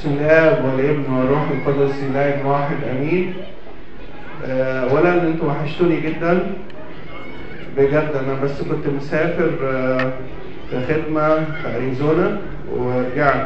بسم الله والابن والروح القدس اله واحد امين آه، اولا انتوا وحشتوني جدا بجد انا بس كنت مسافر آه، في خدمه في اريزونا ورجعت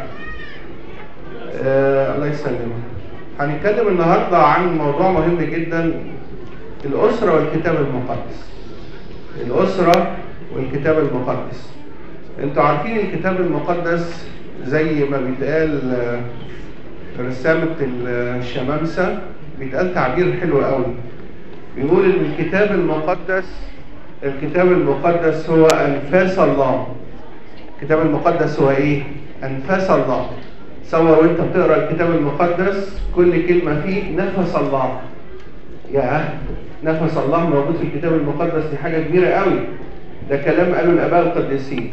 آه، الله يسلمك هنتكلم النهارده عن موضوع مهم جدا الاسره والكتاب المقدس الاسره والكتاب المقدس انتوا عارفين الكتاب المقدس زي ما بيتقال آه، في رسامة الشمامسة بيتقال تعبير حلو قوي بيقول ان الكتاب المقدس الكتاب المقدس هو انفاس الله الكتاب المقدس هو ايه انفاس الله تصور وانت بتقرا الكتاب المقدس كل كلمه فيه نفس الله يا نفس الله موجود في الكتاب المقدس دي حاجه كبيره قوي ده كلام قاله الاباء القديسين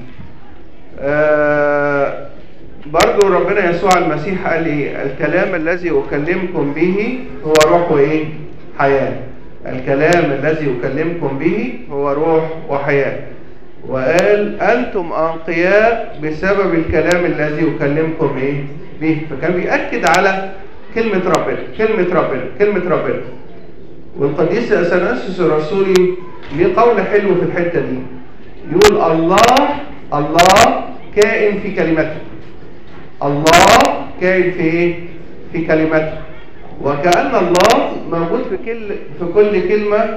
آه برضو ربنا يسوع المسيح قال لي الكلام الذي أكلمكم به هو روح وإيه؟ حياة الكلام الذي أكلمكم به هو روح وحياة وقال أنتم أنقياء بسبب الكلام الذي أكلمكم إيه؟ به فكان بيأكد على كلمة ربنا كلمة ربنا كلمة ربنا والقديس أثناسيوس الرسولي ليه قول حلو في الحتة دي يقول الله الله كائن في كلمته الله كائن في ايه؟ في كلمته وكأن الله موجود في كل في كل كلمة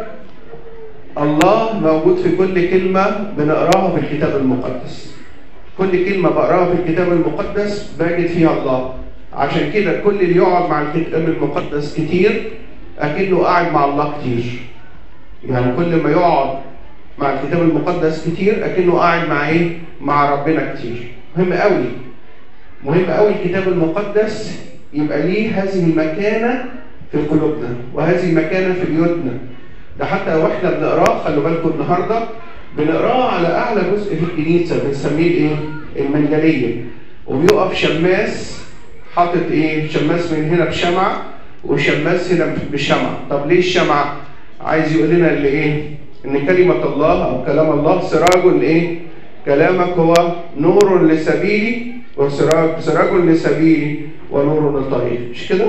الله موجود في كل كلمة بنقراها في الكتاب المقدس كل كلمة بقراها في الكتاب المقدس بجد فيها الله عشان كده كل اللي يقعد مع الكتاب المقدس كتير أكنه قاعد مع الله كتير يعني كل ما يقعد مع الكتاب المقدس كتير أكنه قاعد مع إيه؟ مع ربنا كتير مهم قوي مهم قوي الكتاب المقدس يبقى ليه هذه المكانة في قلوبنا وهذه المكانة في بيوتنا ده حتى واحنا بنقراه خلوا بالكم النهارده بنقراه على اعلى جزء في الكنيسه بنسميه الايه؟ المنجليه وبيقف شماس حاطط ايه؟ شماس من هنا بشمعه وشماس هنا بشمعه، طب ليه الشمعه؟ عايز يقول لنا اللي ايه؟ ان كلمه الله او كلام الله سراج ايه؟ كلامك هو نور لسبيلي وسراج سراج لسبيلي ونور للطريق مش كده؟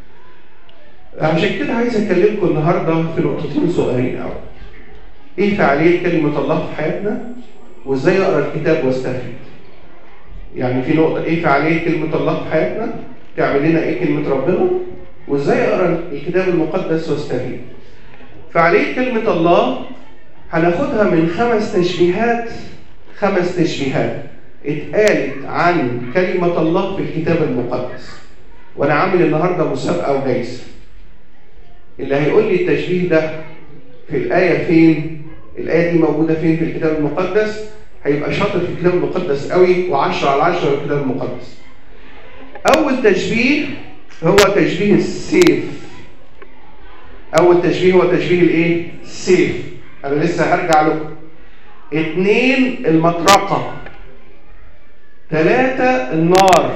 عشان كده عايز اكلمكم النهارده في نقطتين صغيرين قوي. ايه فعاليه كلمه الله في حياتنا؟ وازاي اقرا الكتاب واستفيد؟ يعني في نقطه ايه فعاليه كلمه الله في حياتنا؟ تعمل لنا ايه كلمه ربنا؟ وازاي اقرا الكتاب المقدس واستفيد؟ فعاليه كلمه الله هناخدها من خمس تشبيهات خمس تشبيهات اتقالت عن كلمة الله في الكتاب المقدس وأنا عامل النهاردة مسابقة وجايزة اللي هيقول لي التشبيه ده في الآية فين الآية دي موجودة فين في الكتاب المقدس هيبقى شاطر في الكتاب المقدس قوي وعشرة على عشرة في الكتاب المقدس أول تشبيه هو تشبيه السيف أول تشبيه هو تشبيه الإيه؟ السيف أنا لسه هرجع لكم اتنين المطرقة ثلاثة النار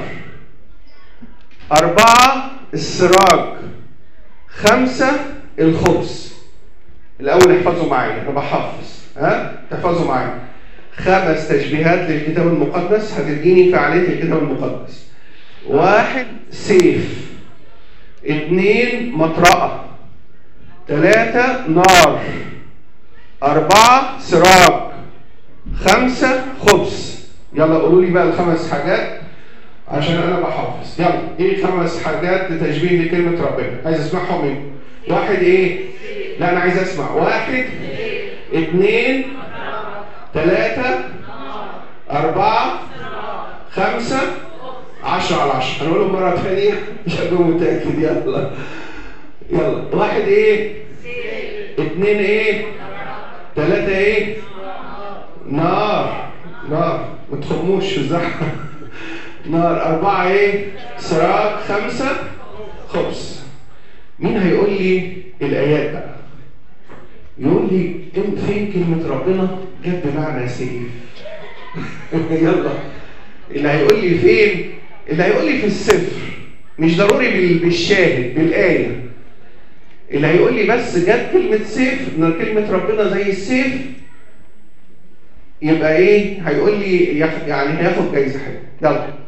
أربعة السراج خمسة الخبز الأول احفظوا معايا أنا بحفظ ها تحفظوا معايا خمس تشبيهات للكتاب المقدس هتديني فعالية الكتاب المقدس واحد سيف اثنين مطرقة ثلاثة نار أربعة سراج خمسة خبز يلا قولوا لي بقى الخمس حاجات عشان انا بحافظ يلا ايه خمس حاجات لتشبيه لكلمه ربنا عايز اسمعهم منكم واحد ايه لا انا عايز اسمع واحد اثنين ثلاثة أربعة خمسة عشرة على عشرة هنقولهم مرة ثانية مش هكون متأكد يلا يلا واحد ايه اثنين ايه ثلاثة ايه نار نار ما تخموش في الزحمة نار أربعة إيه؟ سراج خمسة خبز مين هيقول لي الآيات بقى؟ يقول لي إن فين كلمة ربنا جت بمعنى سيف يلا اللي هيقول لي فين؟ اللي هيقول لي في السفر مش ضروري بالشاهد بالآية اللي هيقول لي بس جت كلمة سيف إن كلمة ربنا زي السيف يبقى ايه هيقول لي يعني هياخد جايزه حلوه يلا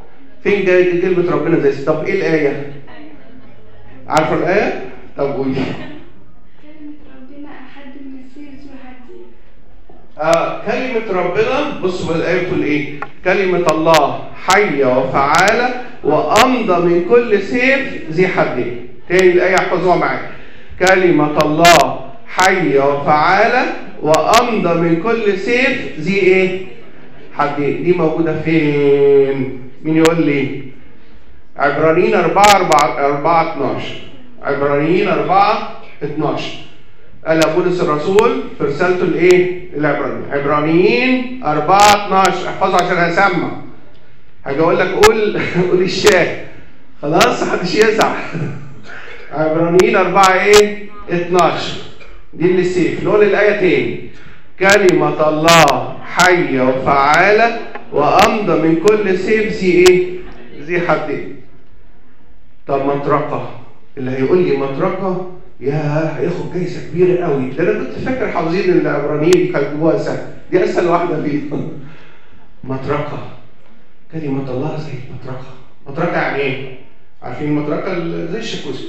فين جاي كلمة ربنا زي السيف طب ايه الآية؟ عارفة الآية؟ طب قولي كلمة ربنا أحد من السيف ذو حدين آه كلمة ربنا بصوا الآية بتقول إيه؟ كلمة الله حية وفعالة وأمضى من كل سيف ذي حدين. تاني الآية احفظوها معايا. كلمة الله حية وفعالة وأمضى من كل سيف ذي إيه؟ حدين. دي موجودة فين؟ مين يقول لي؟ عبرانيين 4 4 4 12 عبرانيين 4 12 قال بولس الرسول في رسالته الايه؟ العبرانيين عبرانيين 4 12 احفظوا عشان هسمع هاجي اقول لك قول قول الشاهد خلاص محدش يزعل عبرانيين 4 ايه؟ 12 دي اللي السيف نقول الايه تاني كلمة الله حية وفعالة وأمضى من كل سيف ذي إيه؟ ذي حدين. طب مطرقة اللي هيقول لي مطرقة يا هياخد جايزة كبيرة قوي ده أنا كنت فاكر حافظين العبرانيين كانوا سهل دي أسهل واحدة فيهم مطرقة كلمة الله زي مطرقة مطرقة يعني إيه؟ عارفين المطرقة ال- زي الشاكوش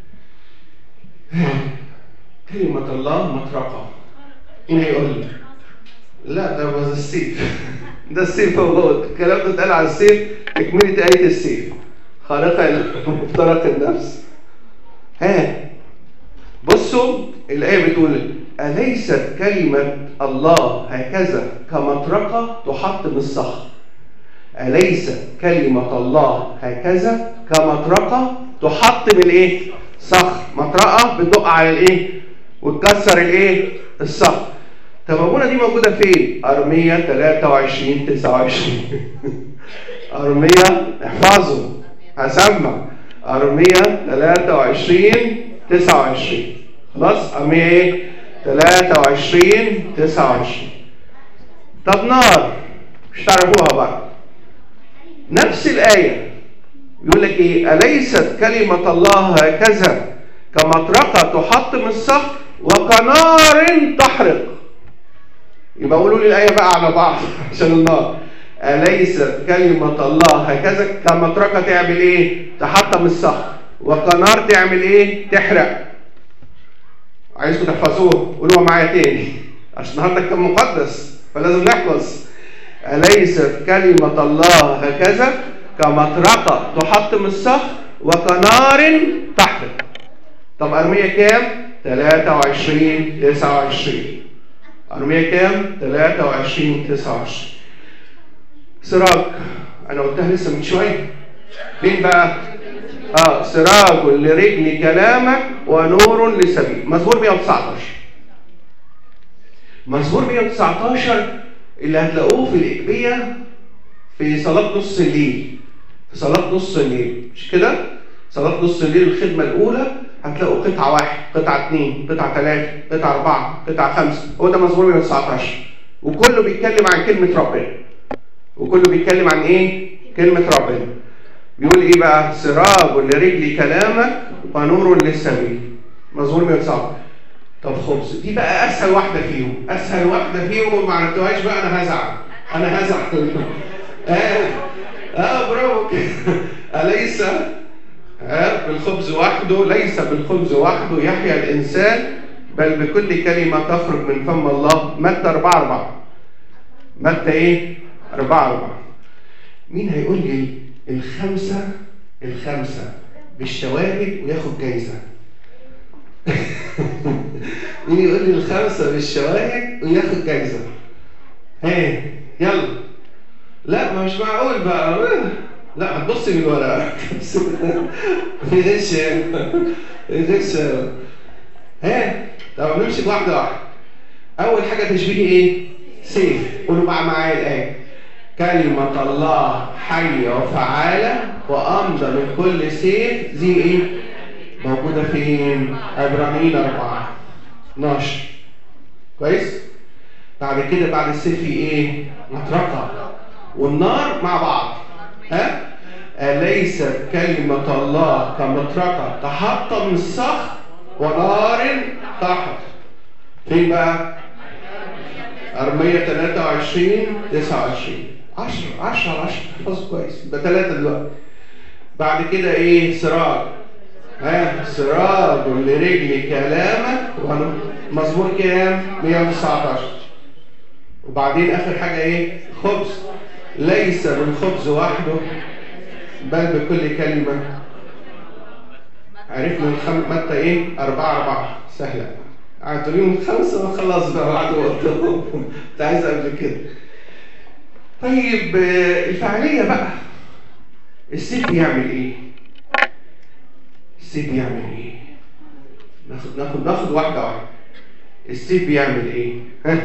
كلمة الله مطرقة مين هيقول لي؟ لا ده بس السيف ده السيف هو الكلام ده اتقال على السيف تكملة آية السيف خارقة لمفترق النفس ها بصوا الآية بتقول أليست كلمة الله هكذا كمطرقة تحطم الصخر أليست كلمة الله هكذا كمطرقة تحطم الإيه؟ صخر مطرقة بتدق على الإيه؟ وتكسر الإيه؟ الصخر طب أبونا دي موجودة فين؟ أرمية 23 29 أرمية احفظوا هسمع أرمية 23 29 خلاص أرمية إيه؟ 23 29 طب نار مش تعرفوها بقى نفس الآية يقول لك إيه أليست كلمة الله هكذا كمطرقة تحطم الصخر وكنار تحرق يبقى قولوا لي الآية بقى على بعض عشان النار أليست كلمة الله هكذا كمطرقة تعمل إيه؟ تحطم الصخر وكنار تعمل إيه؟ تحرق عايزكم تحفظوه قولوها معايا تاني عشان النهارده كان مقدس فلازم نحفظ أليست كلمة الله هكذا كمطرقة تحطم الصخر وكنار تحرق طب أرمية كام؟ 23 29 أرمية كام؟ 23 29 سراج أنا قلتها لسه من شوية فين بقى؟ اه سراج لرجل كلامك ونور لسبيل مزمور 119 مزمور 119 اللي هتلاقوه في الإقبية في صلاة نص الليل في صلاة نص الليل مش كده؟ صلاة نص الليل الخدمة الأولى هتلاقوا قطعة واحد قطعة اثنين قطعة ثلاثة قطعة أربعة قطعة خمسة هو ده مزمور 119 وكله بيتكلم عن كلمة ربنا وكله بيتكلم عن إيه؟ كلمة ربنا بيقول إيه بقى؟ سراج لرجل كلامك ونور للسبيل مزمور 119 طب خبز دي بقى أسهل واحدة فيهم أسهل واحدة فيهم وما عرفتوهاش بقى أنا هزعل أنا هزعل آه آه برافو كده أليس آه بالخبز وحده ليس بالخبز وحده يحيا الإنسان بل بكل كلمة تخرج من فم الله متى 4 4 متى إيه؟ 4 4 مين هيقول لي الخمسة الخمسة بالشواهد وياخد جايزة؟ مين يقول لي الخمسة بالشواهد وياخد جايزة؟ ها يلا لا ما مش معقول بقى لا هتبص من ورا ايش ايش ها طب نمشي واحده واحده اول حاجه تشبيه ايه سيف قولوا بقى معايا الايه كلمة الله حية وفعالة وأمضى من كل سيف ذي إيه؟ موجودة فين؟ عبرانيين أربعة 12 كويس؟ بعد كده بعد السيف في إيه؟ مطرقة والنار مع بعض ها أليست كلمة الله كمطرقة تحطم الصخر ونار تحت فين بقى؟ أرمية 23 29 10 10 على 10 احفظوا كويس يبقى ثلاثة دلوقتي بعد كده ايه سراج ها سراج لرجل كلامك وأنا- مزمور كام 119 وبعدين اخر حاجه ايه خبز ليس بالخبز وحده بل بكل كلمه عرفنا الخم... متى ايه أربعة أربعة سهلة قعدت اليوم خمسة وخلاص بقى بعد وقتهم كنت عايز قبل كده طيب آه، الفعالية بقى السيف بيعمل ايه؟ السيف بيعمل ايه؟ ناخد ناخد ناخد واحدة واحدة السيف بيعمل ايه؟ ها؟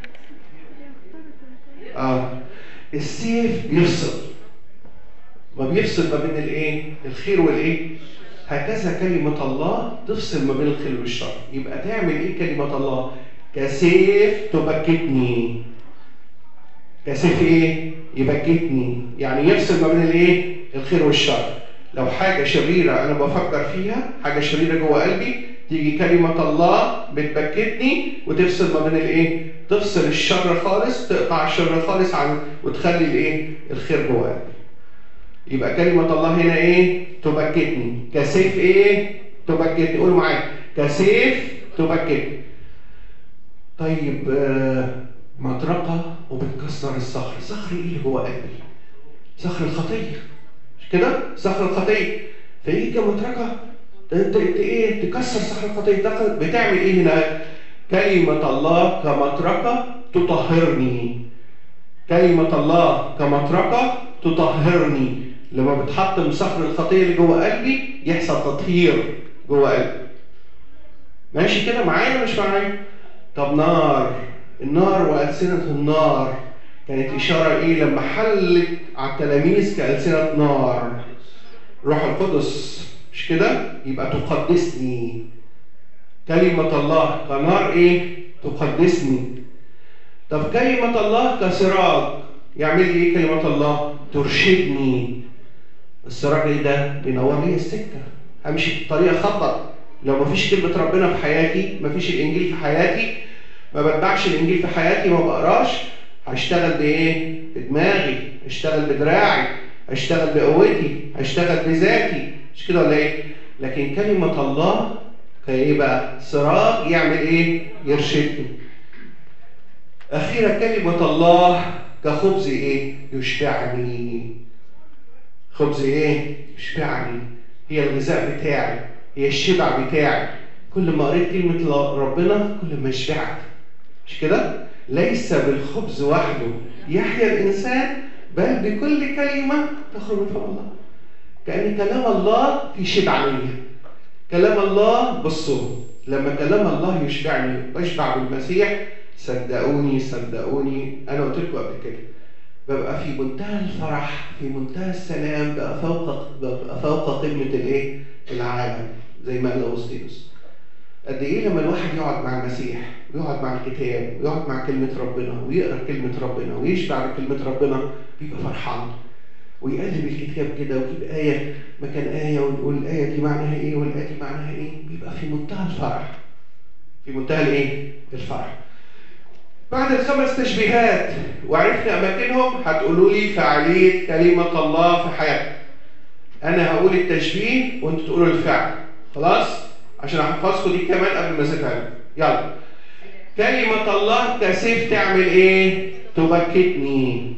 اه السيف بيفصل ما بيفصل ما بين الايه؟ الخير والايه؟ هكذا كلمة الله تفصل ما بين الخير والشر يبقى تعمل ايه كلمة الله؟ كسيف تبكتني كسيف ايه؟ يبكتني يعني يفصل ما بين الايه؟ الخير والشر لو حاجة شريرة أنا بفكر فيها حاجة شريرة جوه قلبي تيجي كلمة الله بتبكتني وتفصل ما بين الايه؟ تفصل الشر خالص تقطع الشر خالص عن وتخلي الايه؟ الخير جوه قلبي يبقى كلمة الله هنا ايه؟ تبكتني كسيف ايه؟ تبكتني قولوا معايا كسيف تبكتني طيب آه، مطرقة وبتكسر الصخر صخر ايه اللي جوه قلبي؟ صخر الخطية مش كده؟ صخر الخطية فيجي مطرقة ت- ت- ت- ايه تكسر صخر الخطية تاخد- بتعمل ايه هنا؟ كلمة الله كمطرقة تطهرني كلمة الله كمطرقة تطهرني لما بتحطم صخر الخطية اللي جوه قلبي يحصل تطهير جوه قلبي ماشي كده معايا ولا مش معايا؟ طب نار النار وألسنة النار كانت إشارة إيه لما حلت على التلاميذ كألسنة نار روح القدس مش كده؟ يبقى تقدسني كلمة الله كنار إيه؟ تقدسني طب كلمة الله كسراج يعمل لي إيه كلمة الله؟ ترشدني السراج إيه ده؟ بينور لي السكة همشي في الطريق أخبط لو مفيش كلمة ربنا في حياتي مفيش الإنجيل في حياتي ما بتبعش الإنجيل في حياتي ما بقراش هشتغل بإيه؟ بدماغي هشتغل بدراعي هشتغل بقوتي هشتغل بذاتي مش كده ولا إيه؟ لكن كلمة الله كإيه بقى؟ سراج يعمل إيه؟ يرشدني أخيرا كلمة الله كخبز إيه؟ يشبعني خبز إيه؟ يشبعني هي الغذاء بتاعي هي الشبع بتاعي كل ما قريت كلمة ربنا كل ما شبعت مش كده؟ ليس بالخبز وحده يحيا الإنسان بل بكل كلمة تخرج من فم الله كأن كلام الله في شبع ليا كلام الله بصوا لما كلام الله يشبعني واشبع بالمسيح صدقوني صدقوني انا قلت لكم قبل كده ببقى في منتهى الفرح في منتهى السلام بقى فوق ببقى فوق قمه الايه؟ العالم زي ما قال اغسطينوس قد ايه لما الواحد يقعد مع المسيح ويقعد مع الكتاب ويقعد مع كلمه ربنا ويقرا كلمه ربنا ويشبع بكلمه ربنا بيبقى فرحان ويقلب الكتاب كده ويجيب آية مكان آية ويقول الآية دي معناها إيه والآية دي معناها إيه بيبقى في منتهى الفرح في منتهى الإيه؟ الفرح بعد الخمس تشبيهات وعرفنا أماكنهم هتقولوا لي فعالية كلمة الله في حياتك أنا هقول التشبيه وأنتوا تقولوا الفعل خلاص؟ عشان أحفظكم دي كمان قبل ما أذاكرها يلا كلمة الله كسيف تعمل إيه؟ تبكتني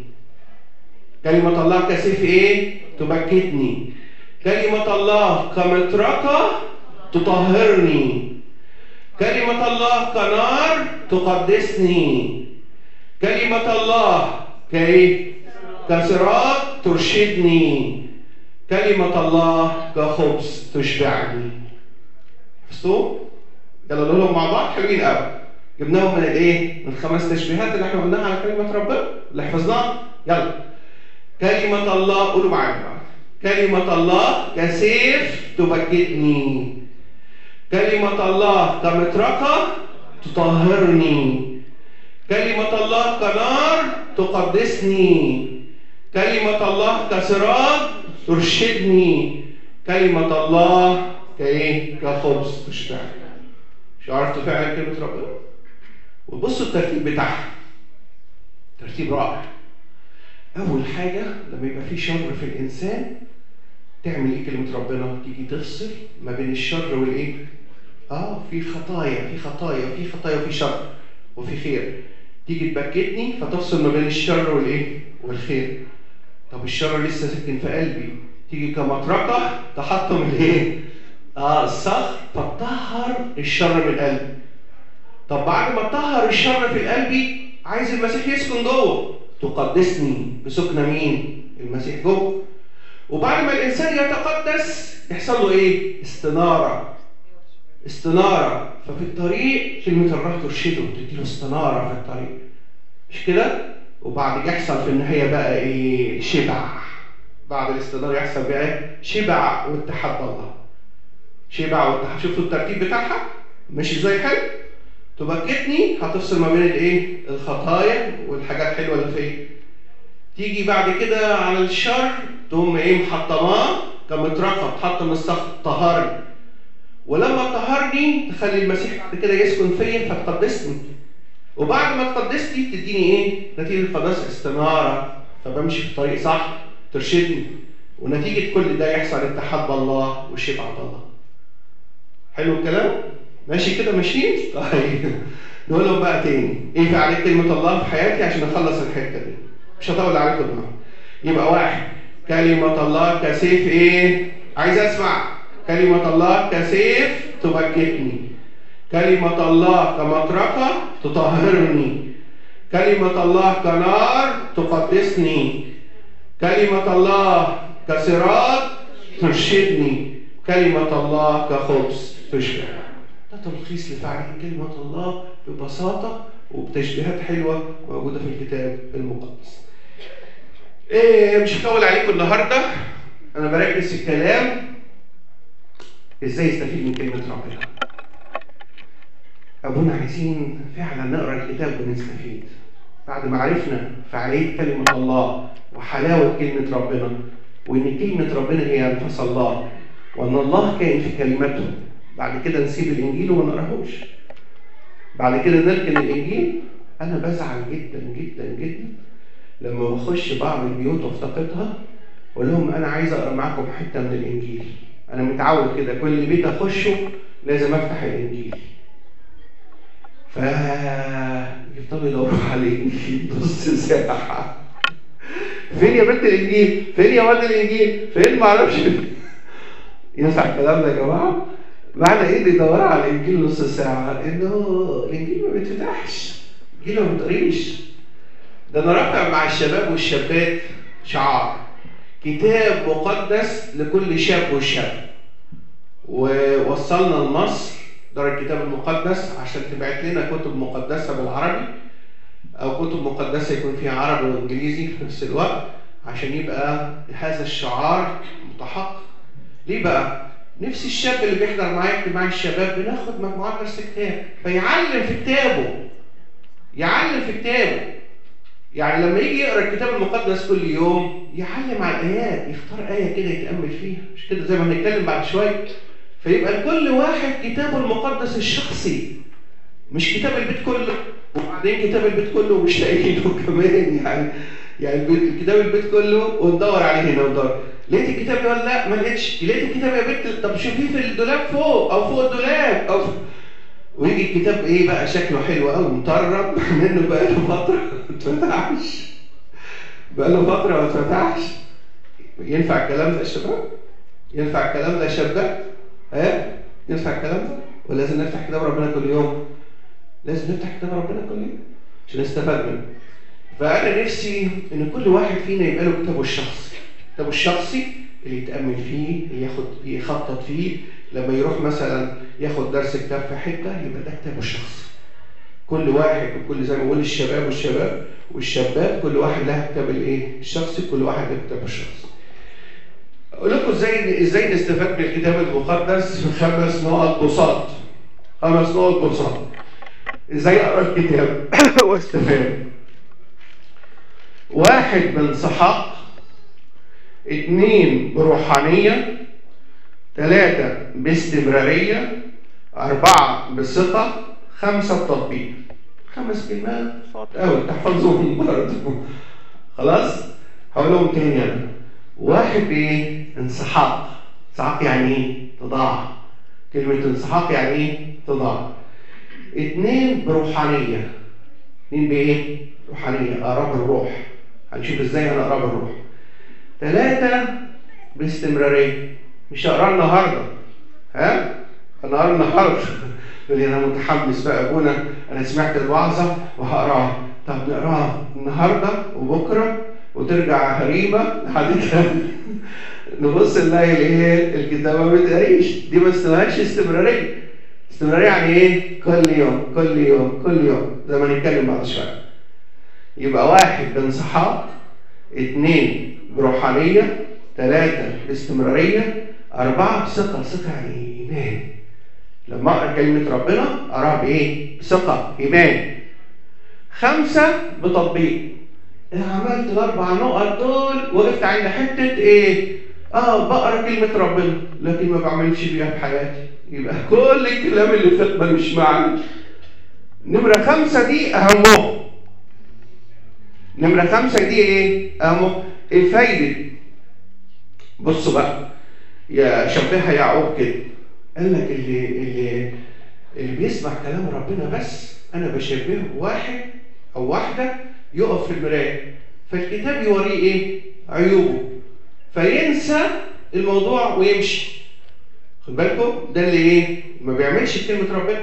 كلمة الله كسيف ايه؟ تبكتني. كلمة الله كمطرقة تطهرني. كلمة الله كنار تقدسني. كلمة الله كايه؟ كسراج ترشدني. كلمة الله كخبز تشبعني. حفظتوا؟ يلا نقولهم مع بعض حلوين قوي. جبناهم من الايه؟ من الخمس تشبيهات اللي احنا قلناها على كلمة ربنا اللي حفظناها. يلا. كلمة الله قولوا معايا كلمة الله كسيف تبكتني كلمة الله كمطرقة تطهرني كلمة الله كنار تقدسني كلمة الله كسراج ترشدني كلمة الله كايه كخبز تشبعني مش عرفتوا فعلا كلمة ربنا وبصوا الترتيب بتاعها ترتيب رائع اول حاجه لما يبقى في شر في الانسان تعمل ايه كلمه ربنا تيجي تفصل ما بين الشر والايه اه في خطايا في خطايا في خطايا وفي شر وفي خير تيجي تبكتني فتفصل ما بين الشر والايه والخير طب الشر لسه ساكن في قلبي تيجي كمطرقه تحطم الايه اه الصخر فتطهر الشر من قلبي طب بعد ما تطهر الشر في قلبي عايز المسيح يسكن جوه تقدسني بسكن مين المسيح جوه وبعد ما الانسان يتقدس يحصل له ايه استناره استناره ففي الطريق كلمه الروح ترشده تديله استناره في الطريق مش كده وبعد يحصل في النهايه بقى ايه شبع بعد الاستناره يحصل بقى شبع واتحاد الله شبع واتحاد شفتوا الترتيب بتاعها ماشي زي حلو تبكتني هتفصل ما بين الايه الخطايا والحاجات الحلوه اللي فيا تيجي بعد كده على الشر تقوم ايه محطماه كمطرقه تحطم الصخر طهرني ولما طهرني تخلي المسيح بعد كده يسكن فيا فتقدسني وبعد ما تقدسني تديني ايه نتيجه القداسه استناره فبمشي في الطريق صح ترشدني ونتيجه كل ده يحصل اتحاد بالله وشبع بالله حلو الكلام ماشي كده ماشيين طيب نقولهم بقى تاني ايه فعاليه كلمه الله في حياتي عشان اخلص الحته دي مش هطول عليكم النهارده يبقى واحد كلمه الله كسيف ايه عايز اسمع كلمه الله كسيف تبكتني كلمه الله كمطرقه تطهرني كلمه الله كنار تقدسني كلمه الله كصراط ترشدني كلمه الله كخبز تشبع ده تلخيص لفعالية كلمة الله ببساطة وبتشبيهات حلوة موجودة في الكتاب المقدس. إيه مش هطول عليكم النهاردة أنا بركز في الكلام إزاي يستفيد من كلمة ربنا. أبونا عايزين فعلا نقرا الكتاب ونستفيد. بعد ما عرفنا فعالية كلمة الله وحلاوة كلمة ربنا وإن كلمة ربنا هي أنفاس الله وأن الله كائن في كلمته بعد كده نسيب الانجيل وما نقراهوش بعد كده نركن الانجيل انا بزعل جدا جدا جدا لما بخش بعض البيوت وافتقدها واقول لهم انا عايز اقرا معاكم حته من الانجيل انا متعود كده كل بيت اخشه لازم افتح الانجيل ف يفضلوا يدوروا على الانجيل نص ساعه فين يا بنت الانجيل فين يا ولد الانجيل فين معرفش ينفع الكلام ده يا جماعه معنى ايه بيدوروا على الانجيل نص ساعه؟ انه الانجيل ما بيتفتحش الانجيل ما بيتقريش ده انا رافع مع الشباب والشابات شعار كتاب مقدس لكل شاب وشاب ووصلنا لمصر دار الكتاب المقدس عشان تبعت لنا كتب مقدسه بالعربي او كتب مقدسه يكون فيها عربي وانجليزي في نفس الوقت عشان يبقى هذا الشعار متحقق ليه بقى؟ نفس الشاب اللي بيحضر معايا اجتماع الشباب بناخد مجموعات درس كتاب فيعلم في كتابه يعلم في كتابه يعني لما يجي يقرا الكتاب المقدس كل يوم يعلم على الايات يختار ايه كده يتامل فيها مش كده زي ما هنتكلم بعد شويه فيبقى لكل واحد كتابه المقدس الشخصي مش كتاب البيت كله وبعدين كتاب البيت كله مش لاقيينه كمان يعني يعني كتاب البيت كله وندور عليه هنا وندور لقيت الكتاب ولا لا ما لقيتش لقيت الكتاب يا بنت طب شوفيه في الدولاب فوق او فوق الدولاب او فوق. ويجي الكتاب ايه بقى شكله حلو قوي مطرب منه بقى له فتره ما اتفتحش بقى له فتره ما اتفتحش ينفع الكلام ده يا شباب؟ ينفع الكلام ده يا شباب؟ ها؟ ينفع الكلام ده؟ ولا لازم نفتح كتاب ربنا كل يوم؟ لازم نفتح كتاب ربنا كل يوم عشان نستفاد منه. فأنا نفسي إن كل واحد فينا يبقى له كتابه الشخصي. كتابه الشخصي اللي يتأمل فيه اللي ياخد فيه يخطط فيه لما يروح مثلا ياخد درس كتاب في حتة يبقى ده كتابه الشخصي. كل واحد وكل زي ما بقول الشباب والشباب والشابات كل واحد لها كتاب الايه؟ الشخصي كل واحد له كتابه الشخصي. اقول لكم ازاي ازاي نستفاد من الكتاب المقدس في خمس نقط بساط. خمس نقط بساط. ازاي اقرا الكتاب واستفاد. واحد بانسحاق اثنين بروحانية ثلاثة باستمرارية أربعة بثقة خمسة بتطبيق خمس كلمات قوي تحفظوهم برضه خلاص اقول لهم تاني انا واحد بايه انسحاق انسحاق يعني ايه تضاع كلمه انسحاق يعني ايه تضاع اتنين بروحانيه اتنين بايه روحانيه اقرب الروح هنشوف ازاي انا اقرب الروح ثلاثه باستمراريه مش هقرا النهارده ها انا النهارده يقول لي انا متحمس بقى يا ابونا انا سمعت الوعظه وهقراها طب نقراها النهارده وبكره وترجع هريبه لحد تاني نبص نلاقي الايه الكتابه ما بتقريش دي ما اسمهاش استمراريه استمراريه يعني ايه كل يوم كل يوم كل يوم زي ما نتكلم بعد شويه يبقى واحد بانسحاق اثنين بروحانيه ثلاثه باستمراريه اربعه بثقه ثقه يعني ايمان لما اقرا كلمه ربنا اقراها بايه؟ بثقه ايمان خمسه بتطبيق إيه عملت الاربع نقط دول وقفت عند حته ايه؟ اه بقرا كلمه ربنا لكن ما بعملش بيها في حياتي يبقى كل الكلام اللي فات ملوش معنى نمره خمسه دي اهمهم نمره خمسه دي ايه؟ اهمهم ايه فايده؟ بصوا بقى يا شبهها يعقوب كده قال لك اللي اللي اللي بيسمع كلام ربنا بس انا بشبهه بواحد او واحده يقف في المرايه فالكتاب يوريه ايه؟ عيوبه فينسى الموضوع ويمشي خد بالكم ده اللي ايه؟ ما بيعملش كلمه ربنا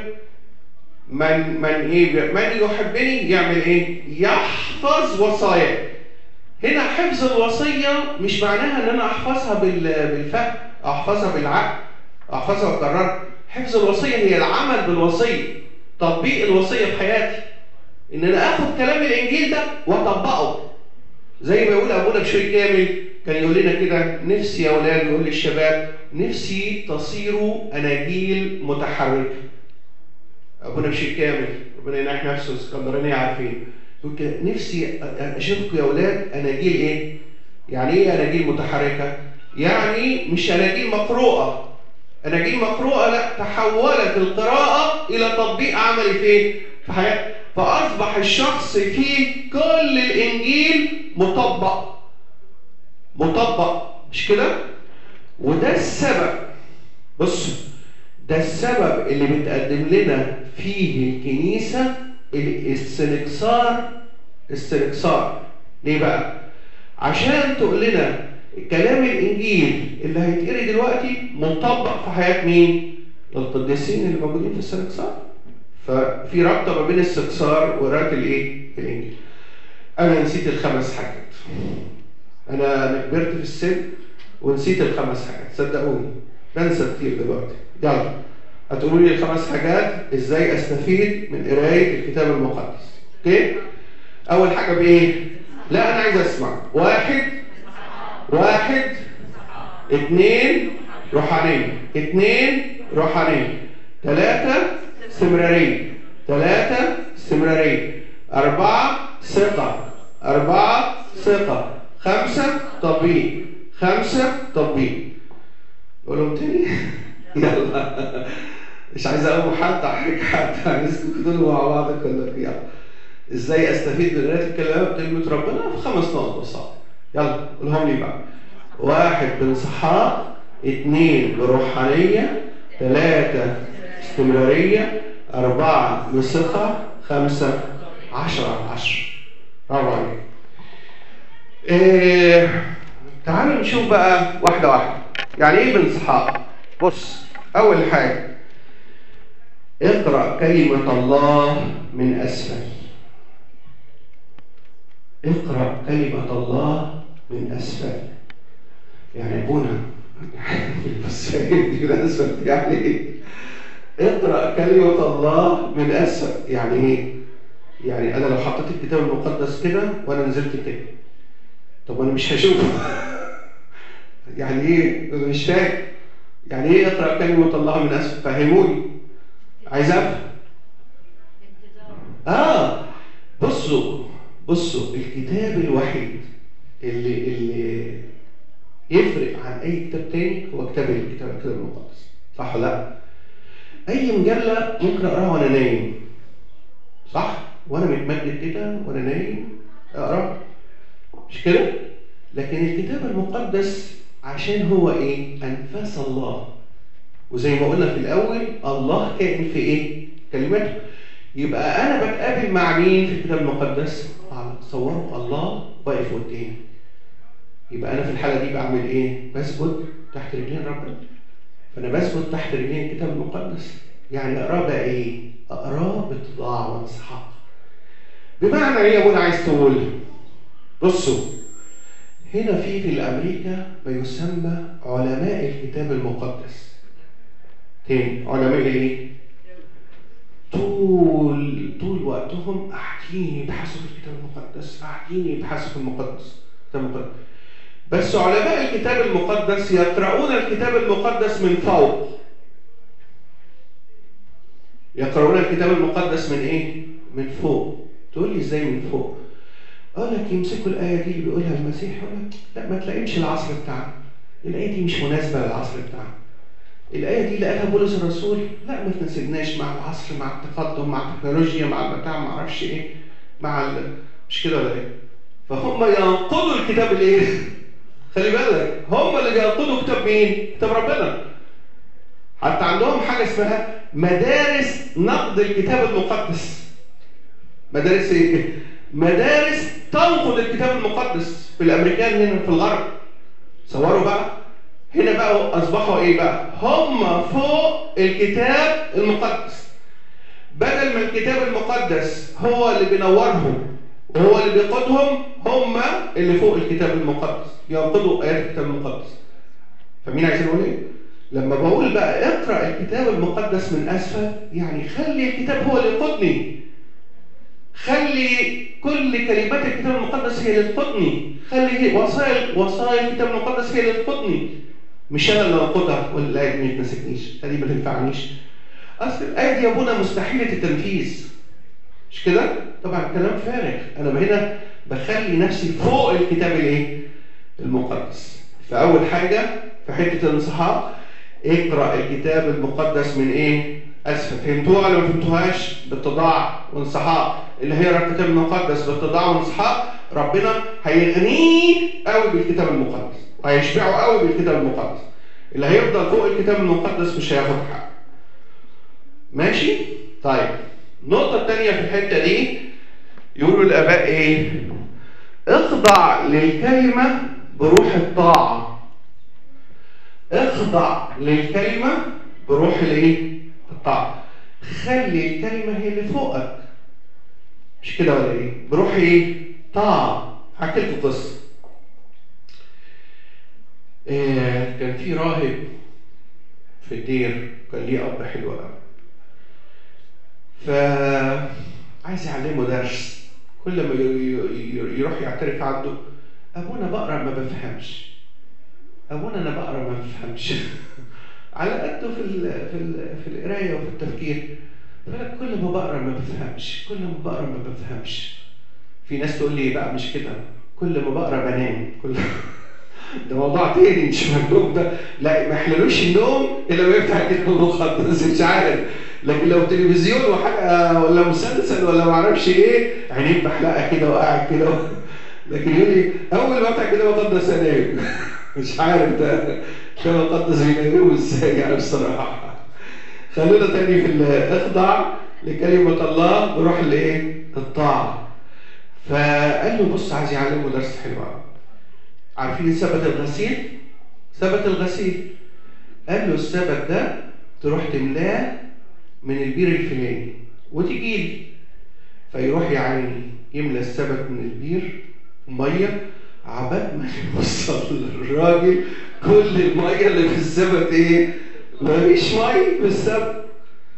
من من ايه؟ من يحبني يعمل ايه؟ يحفظ وصاياه هنا حفظ الوصيه مش معناها ان انا احفظها بال- بالفهم احفظها بالعقل احفظها واكررها حفظ الوصيه هي العمل بالوصيه تطبيق الوصيه في حياتي ان انا اخد كلام الانجيل ده واطبقه زي ما يقول ابونا بشوي كامل كان يقول لنا كده نفسي يا اولاد يقول للشباب نفسي تصيروا اناجيل متحركه ابونا بشوي كامل ربنا ينعح نفسه اسكندرانيه عارفين يقول كده نفسي اشوفكم يا اولاد اناجيل ايه؟ يعني ايه اناجيل متحركه؟ يعني مش اناجيل مقروءه اناجيل مقروءه لا تحولت القراءه الى تطبيق عملي في ايه؟ في حياتي فاصبح الشخص فيه كل الانجيل مطبق مطبق مش كده؟ وده السبب بص ده السبب اللي بتقدم لنا فيه الكنيسه الاستنكسار استنكسار ليه بقى؟ عشان تقول لنا كلام الانجيل اللي هيتقري دلوقتي مطبق في حياه مين؟ القديسين اللي موجودين في السنكسار. ففي رابطه ما بين السنكسار وقراءه الايه؟ الانجيل. انا نسيت الخمس حاجات. انا كبرت في السن ونسيت الخمس حاجات صدقوني بنسى كتير دلوقتي. يلا هتقولوا لي الخمس حاجات ازاي استفيد من قرايه الكتاب المقدس. اوكي؟ اول حاجه بايه؟ لا انا عايز اسمع. واحد واحد اثنين روحانية اثنين روحانية ثلاثة استمرارية ثلاثة استمرارية أربعة ثقة أربعة ثقة خمسة تطبيق خمسة تطبيق قولهم تاني يلا مش عايز اقوم حد احرج حد عايزكم تقولوا مع بعض كلكم يلا ازاي استفيد من قرايه الكلام كلمه ربنا في خمس نقط بسيطه يلا قولهم لي بقى واحد بانسحاق اثنين بروحانية ثلاثة استمرارية أربعة بثقة خمسة عشرة على عشرة برافو عليك إيه تعالوا نشوف بقى واحدة واحدة يعني إيه بانسحاق بص أول حاجة اقرأ كلمة الله من أسفل اقرأ كلمة الله من أسفل يعني ابونا بس دي من أسفل يعني إيه؟ اقرأ كلمة الله من أسفل يعني إيه؟ يعني أنا لو حطيت الكتاب المقدس كده وأنا نزلت كده طب أنا مش هشوفه يعني إيه؟ أنا مش فاهم يعني إيه اقرأ كلمة الله من أسفل؟ فهموني عايز أفهم آه بصوا بصوا الكتاب الوحيد اللي اللي يفرق عن اي كتاب تاني هو كتاب الكتاب الكتاب المقدس صح ولا لا؟ اي مجله ممكن اقراها وانا نايم صح؟ وانا متمدد كده وانا نايم اقرا مش كده؟ لكن الكتاب المقدس عشان هو ايه انفاس الله وزي ما قلنا في الاول الله كائن في ايه كلمته يبقى انا بتقابل مع مين في الكتاب المقدس على- تصوروا الله واقف قدامي يبقى انا في الحاله دي بعمل ايه بسجد تحت رجلين ربنا فانا بسجد تحت رجلين الكتاب المقدس يعني اقراه بقى ايه اقراه باتضاع وانسحاق بمعنى ايه يا ابونا عايز تقول بصوا هنا في في امريكا ما يسمى علماء الكتاب المقدس تاني علماء ايه طول طول وقتهم قاعدين يبحثوا في الكتاب المقدس قاعدين يبحثوا في المقدس الكتاب المقدس بس علماء الكتاب المقدس يقرؤون الكتاب المقدس من فوق يقرؤون الكتاب المقدس من ايه من فوق تقول لي ازاي من فوق اقول لك يمسكوا الايه دي اللي بيقولها المسيح يقول لك لا ما تلاقيش العصر بتاعنا الايه دي مش مناسبه للعصر بتاعنا الآية دي اللي قالها بولس الرسول لا ما تناسبناش مع العصر مع التقدم مع التكنولوجيا مع البتاع ما اعرفش ايه مع ال... مش كده ولا ايه؟ فهم ينقضوا الكتاب الايه؟ خلي بالك هم اللي بينقضوا كتاب مين؟ كتاب ربنا حتى عندهم حاجة اسمها مدارس نقد الكتاب المقدس مدارس ايه؟ مدارس تنقد الكتاب المقدس في الامريكان هنا في الغرب صوروا بقى هنا بقى اصبحوا ايه بقى هم فوق الكتاب المقدس بدل ما الكتاب المقدس هو اللي بينورهم وهو اللي بيقودهم هم اللي فوق الكتاب المقدس ينقضوا ايات الكتاب المقدس فمين عايزين نقول ايه لما بقول بقى اقرا الكتاب المقدس من اسفل يعني خلي الكتاب هو اللي يقودني خلي كل كلمات الكتاب المقدس هي اللي تقودني خلي وصايا وصايا الكتاب المقدس هي اللي تقودني مش انا اللي انقضها واقول الايه دي ما تمسكنيش هذه ما تنفعنيش اصل الايه دي يا ابونا مستحيله التنفيذ مش كده طبعا كلام فارغ انا هنا بخلي نفسي فوق الكتاب الايه المقدس فاول حاجه في حته الانصحاء اقرا الكتاب المقدس من ايه اسفل فهمتوها ولا ما فهمتوهاش باتضاع وانصحاء اللي هيقرا الكتاب المقدس باتضاع وانصحاء ربنا هيغنيه قوي بالكتاب المقدس وهيشبعه قوي بالكتاب المقدس اللي هيفضل فوق الكتاب المقدس مش هياخد حق ماشي طيب النقطة الثانية في الحتة دي يقولوا الآباء إيه؟ اخضع للكلمة بروح الطاعة. اخضع للكلمة بروح الإيه؟ الطاعة. خلي الكلمة هي اللي فوقك. مش كده ولا إيه؟ بروح إيه؟ طاعة. هحكي لكم قصة. إيه كان في راهب في الدير كان ليه أب حلو قوي. فعايز يعلمه درس كل ما يروح يعترف عنده ابونا بقرا ما بفهمش ابونا انا بقرا ما بفهمش على قده في ال في ال في القرايه وفي التفكير فلك كل ما بقرا ما بفهمش كل ما بقرا ما بفهمش في ناس تقول لي بقى مش كده كل ما بقرا بنام كل ده موضوع تاني مش مكتوب ده لا ما يحللوش النوم الا ما يفتح الكتاب المقدس مش عارف لكن لو تلفزيون وحلقه ولا مسلسل ولا ما اعرفش ايه عينيك بحلقه كده وقاعد كده لكن يقول لي اول ما افتح كده مقدس انام مش عارف ده كده مقدس بيناموا ازاي يعني بصراحه خلونا تاني في اخضع لكلمه الله بروح الايه؟ الطاعه فقال له بص عايز يعلمه درس حلو قوي عارفين سبت الغسيل؟ سبت الغسيل قال له السبت ده تروح تملاه من البير الفلاني وتجي لي فيروح يعني يملى السبت من البير ميه عبال ما يوصل للراجل كل الميه اللي في السبت ايه؟ مفيش ميه في السبت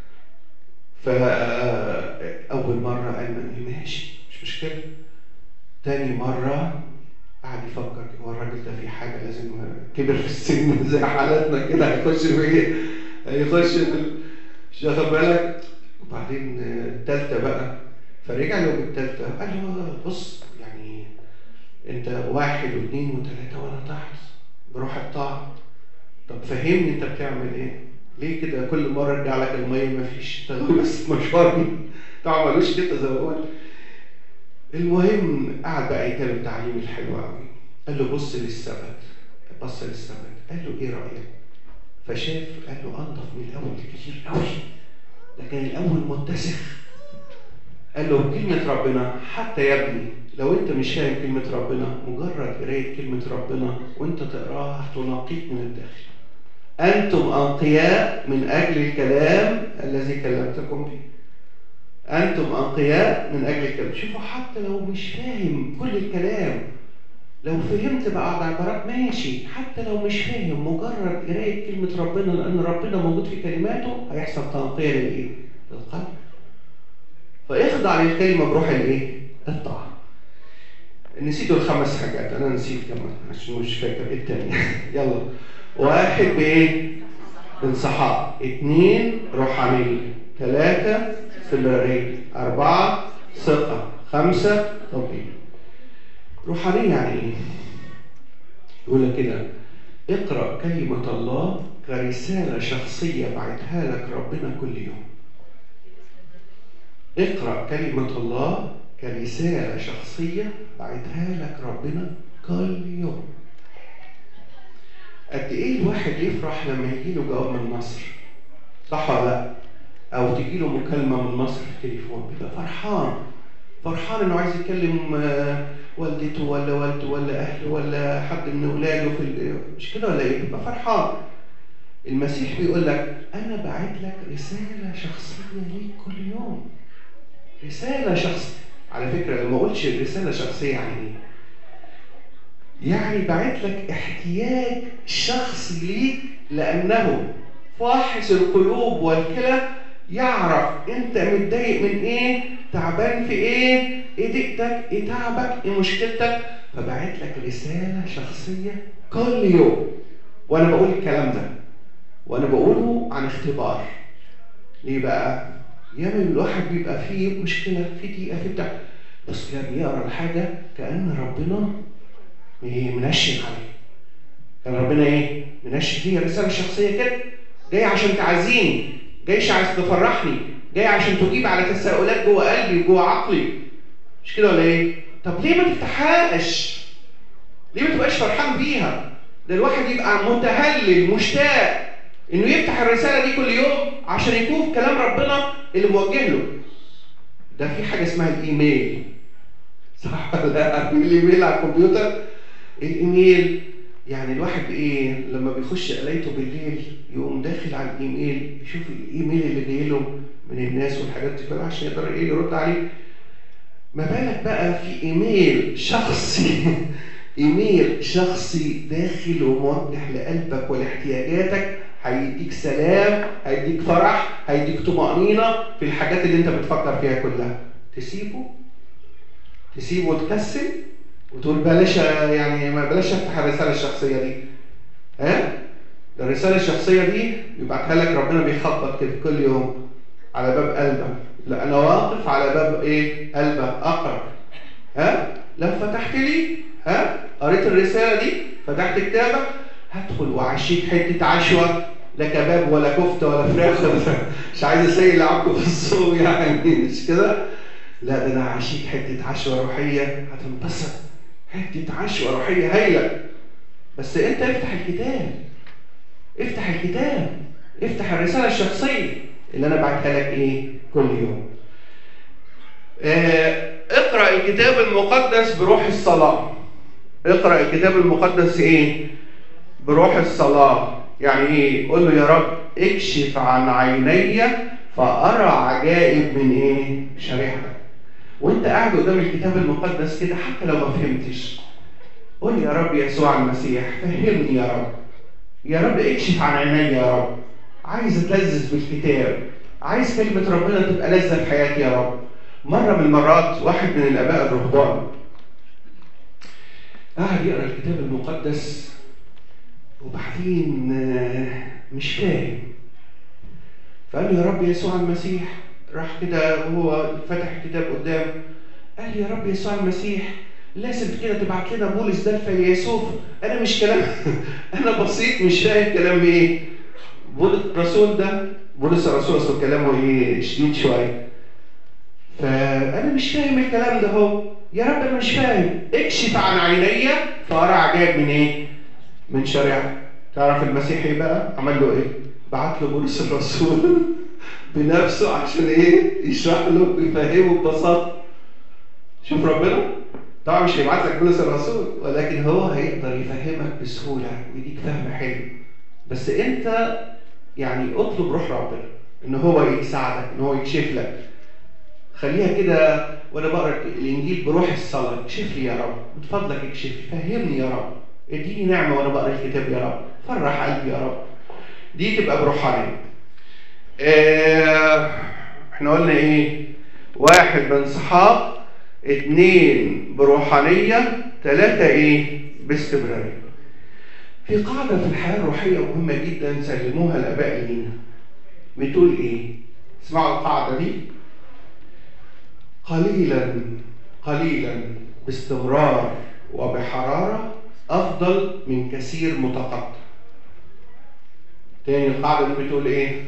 فأول مرة قال له ماشي مش مشكلة تاني مرة قعد يفكر هو الراجل ده في حاجة لازم كبر في السن زي حالاتنا كده هيخش في ايه؟ هيخش في مش واخد بالك وبعدين التالتة بقى فرجع له بالتالتة قال له بص يعني انت واحد واثنين وثلاثة وانا تحت بروح الطاعة طب فهمني انت بتعمل ايه؟ ليه كده كل مرة ارجع لك المية مفيش انت بس مشوارني طبعا ملوش كده زي ما بقول المهم قعد بقى يتكلم التعليم الحلو قوي قال له بص للسبت بص للسبت قال له ايه رايك فشاف قال له انضف من الاول كتير قوي ده كان الاول متسخ قال له كلمة ربنا حتى يا ابني لو انت مش فاهم كلمة ربنا مجرد قراية كلمة ربنا وانت تقراها هتنقيك من الداخل أنتم أنقياء من أجل الكلام الذي كلمتكم به أنتم أنقياء من أجل الكلام شوفوا حتى لو مش فاهم كل الكلام لو فهمت بعض عبارات ماشي حتى لو مش فاهم مجرد قراية كلمة ربنا لأن ربنا موجود في كلماته هيحصل تنقية للإيه؟ للقلب فاخضع للكلمة بروح الإيه؟ الطاعة نسيتوا الخمس حاجات أنا نسيت كمان عشان مش فاكر إيه التاني يلا واحد بإيه؟ بانصحاء اثنين روحانية ثلاثة استمرارية أربعة ثقة خمسة تطبيق روحانية يعني إيه؟ يقول لك كده اقرأ كلمة الله كرسالة شخصية بعتها لك ربنا كل يوم اقرأ كلمة الله كرسالة شخصية بعتها لك ربنا كل يوم قد ايه الواحد يفرح لما يجي له جواب من مصر صح ولا لا او تجي له مكالمه من مصر في التليفون بيبقى فرحان فرحان انه عايز يكلم آه، والدته ولا والده ولا اهله ولا حد من اولاده في ال- مش كده ولا ايه بيبقى فرحان المسيح بيقول لك انا بعت لك رساله شخصيه ليك كل يوم رساله شخصيه على فكره لما اقولش رساله شخصيه يعني ايه يعني بعت لك احتياج شخصي ليك لأنه فاحص القلوب والكلى يعرف أنت متضايق من إيه تعبان في إيه إيه ضيقتك إيه تعبك إيه مشكلتك فبعت لك رسالة شخصية كل يوم وأنا بقول الكلام ده وأنا بقوله عن اختبار ليه بقى؟ ياما الواحد بيبقى فيه مشكلة في ضيقة في بتاع بس كده بيقرا الحاجة كأن ربنا ايه منشن عليه كان ربنا ايه منشن هي رساله شخصيه كده جاي عشان تعزيني جاي عشان تفرحني جاي عشان تجيب على تساؤلات جوه قلبي وجوه عقلي مش كده ولا ايه طب ليه ما تفتحهاش ليه ما تبقاش فرحان بيها ده الواحد يبقى متهلل مشتاق انه يفتح الرساله دي كل يوم عشان يشوف كلام ربنا اللي موجه له ده في حاجه اسمها الايميل صح ولا لا عارفين الايميل على الكمبيوتر الايميل يعني الواحد ايه لما بيخش قلايته بالليل يقوم داخل على الايميل يشوف الايميل اللي جاي له من الناس والحاجات دي كلها عشان يقدر ايه يرد عليه ما بالك بقى في ايميل شخصي ايميل شخصي داخل وموجه لقلبك ولاحتياجاتك هيديك سلام هيديك فرح هيديك طمأنينة في الحاجات اللي انت بتفكر فيها كلها تسيبه تسيبه وتكسل وتقول بلاش يعني ما بلاش افتح الرساله الشخصيه دي ها ده الرساله الشخصيه دي بيبعتها لك ربنا بيخبط كده كل يوم على باب قلبك لا انا واقف على باب ايه قلبك اقرب ها لو فتحت لي ها قريت الرساله دي فتحت كتابك هدخل واعشيك حته عشوه لا كباب ولا كفته ولا فراخ ولا مش عايز اسيل لعبكم في السوق يعني مش كده لا ده انا هعشيك حته عشوه روحيه هتنبسط حته عشوه روحيه هايله بس انت افتح الكتاب افتح الكتاب افتح الرساله الشخصيه اللي انا بعتها لك ايه كل يوم آه اقرا الكتاب المقدس بروح الصلاه اقرا الكتاب المقدس ايه بروح الصلاه يعني ايه قول له يا رب اكشف عن عيني فارى عجائب من ايه شريعتك وانت قاعد قدام الكتاب المقدس كده حتى لو ما فهمتش قول يا رب يسوع المسيح فهمني يا رب يا رب اكشف عن عيني يا رب عايز اتلذذ بالكتاب عايز كلمة ربنا تبقى لذة في حياتي يا رب مرة من المرات واحد من الآباء الرهبان قاعد يقرا الكتاب المقدس وبعدين مش فاهم فقال له يا رب يسوع المسيح راح كده وهو فتح الكتاب قدام قال لي يا رب يسوع المسيح لازم كده تبعت لنا بولس ده الفيلسوف انا مش كلام انا بسيط مش فاهم كلام ايه بولس الرسول ده بولس الرسول اصل كلامه ايه شديد شويه فانا مش فاهم الكلام ده هو يا رب انا مش فاهم اكشف عن عيني فارى عجائب من ايه من شريعه تعرف المسيح ايه بقى عمل له ايه بعت له بولس الرسول بنفسه عشان ايه يشرح له ويفهمه ببساطه شوف ربنا طبعا مش هيبعت لك بولس الرسول ولكن هو هيقدر يفهمك بسهوله ويديك فهم حلو بس انت يعني اطلب روح ربنا ان هو يساعدك ان هو يكشف لك خليها كده وانا بقرا الانجيل بروح الصلاه اكشف لي يا رب من فضلك اكشف لي فهمني يا رب اديني نعمه وانا بقرا الكتاب يا رب فرح قلبي يا رب دي تبقى بروحانيه اه احنا قلنا ايه واحد بانسحاق اتنين بروحانيه ثلاثه ايه باستمراريه في قاعده في الحياه الروحيه مهمه جدا سلموها الاباء لينا بتقول ايه اسمعوا القاعده دي قليلا قليلا باستمرار وبحرارة أفضل من كثير متقطع تاني القاعدة دي بتقول إيه؟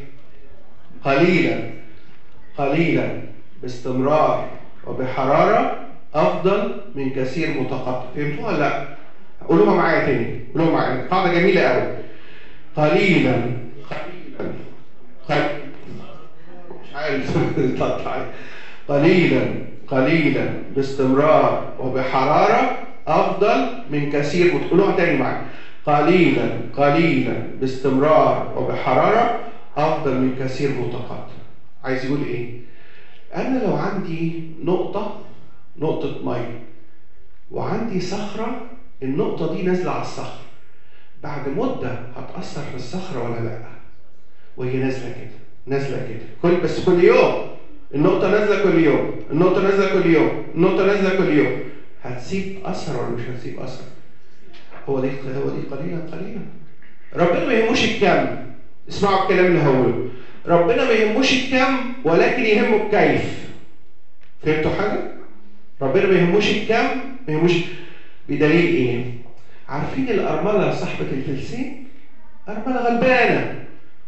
قليلا قليلا باستمرار وبحرارة أفضل من كثير متقطع فهمتوها لا؟ قولوها معايا تاني قولوها معايا قاعدة جميلة قوي قليلا قليلا قليلا مش عارف تطلع قليلا قليلا باستمرار وبحرارة أفضل من كثير بتقولوها تاني معايا قليلا قليلا باستمرار وبحرارة أفضل من كثير متقطع عايز يقول إيه؟ أنا لو عندي نقطة نقطة مية وعندي صخرة النقطة دي نازلة على الصخرة بعد مدة هتأثر في الصخرة ولا لأ؟ وهي نازلة كده نازلة كده كل بس كل يوم النقطة نازلة كل يوم النقطة نازلة كل يوم النقطة نازلة كل يوم هتسيب أثر ولا مش هتسيب أثر؟ هو دي هو دي قليلا قليلا ربنا ما يهموش الكم اسمعوا الكلام اللي هقوله ربنا ما يهموش الكم ولكن يهمه الكيف فهمتوا حاجة؟ ربنا ما يهموش الكم ما يهموش بدليل ايه؟ عارفين الأرملة صاحبة الفلسين؟ أرملة غلبانة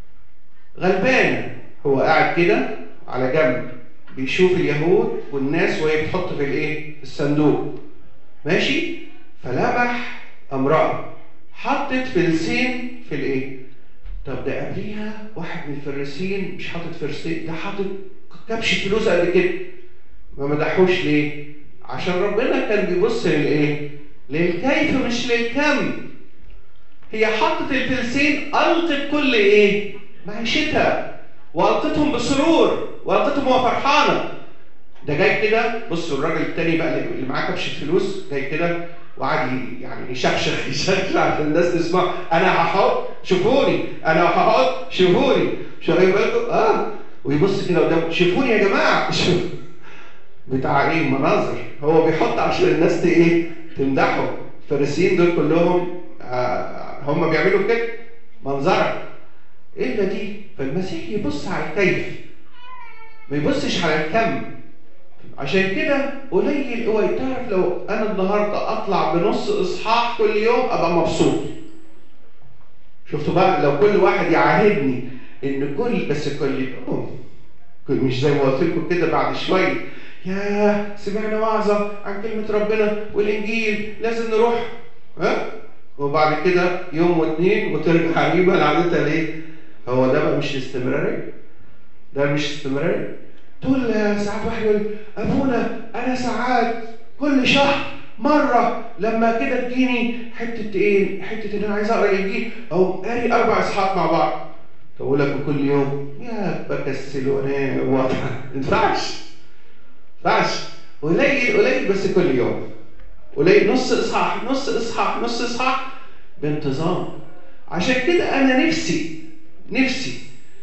غلبانة هو قاعد كده على جنب بيشوف اليهود والناس وهي بتحط في الايه؟ في الصندوق ماشي؟ فلمح امرأة حطت فلسين في الايه؟ طب ده قبليها واحد من الفريسين مش حاطط فلسين ده حاطط كبش فلوس قد كده ما مدحوش ليه؟ عشان ربنا كان بيبص للايه؟ للكيف مش للكم هي حطت الفلسين ألقت كل ايه؟ معيشتها والقتهم بسرور والقتهم وهو فرحانه ده جاي كده بصوا الراجل التاني بقى اللي معاه كبش فلوس جاي كده وقعد يعني يشخشخ يشخشخ عشان الناس تسمع انا هحط شوفوني انا هحط شوفوني شايفين بالكم اه ويبص كده قدامه شوفوني يا جماعه شوف بتاع ايه مناظر هو بيحط عشان الناس ايه تمدحه الفارسيين دول كلهم آه هم بيعملوا كده منظره الا دي فالمسيح يبص على الكيف ما يبصش على الكم عشان كده قليل قوي تعرف لو انا النهارده اطلع بنص اصحاح كل يوم ابقى مبسوط شفتوا بقى لو كل واحد يعاهدني ان كل بس كل يوم مش زي ما قلت لكم كده بعد شويه يا سمعنا وعظه عن كلمه ربنا والانجيل لازم نروح ها وبعد كده يوم واثنين وترجع حبيبه لعادتها ليه؟ هو ده بقى مش استمرارية ده مش استمرارية تقول ساعات واحد يقول ابونا انا ساعات كل شهر مرة لما كده تجيني حتة ايه حتة ان انا عايز اقرا الانجيل او قاري اربع اصحاحات مع بعض تقول لك كل يوم يا بكسل وانام ما ينفعش ما ينفعش قليل قليل بس كل يوم قليل نص اصحاح نص اصحاح نص اصحاح بانتظام عشان كده انا نفسي نفسي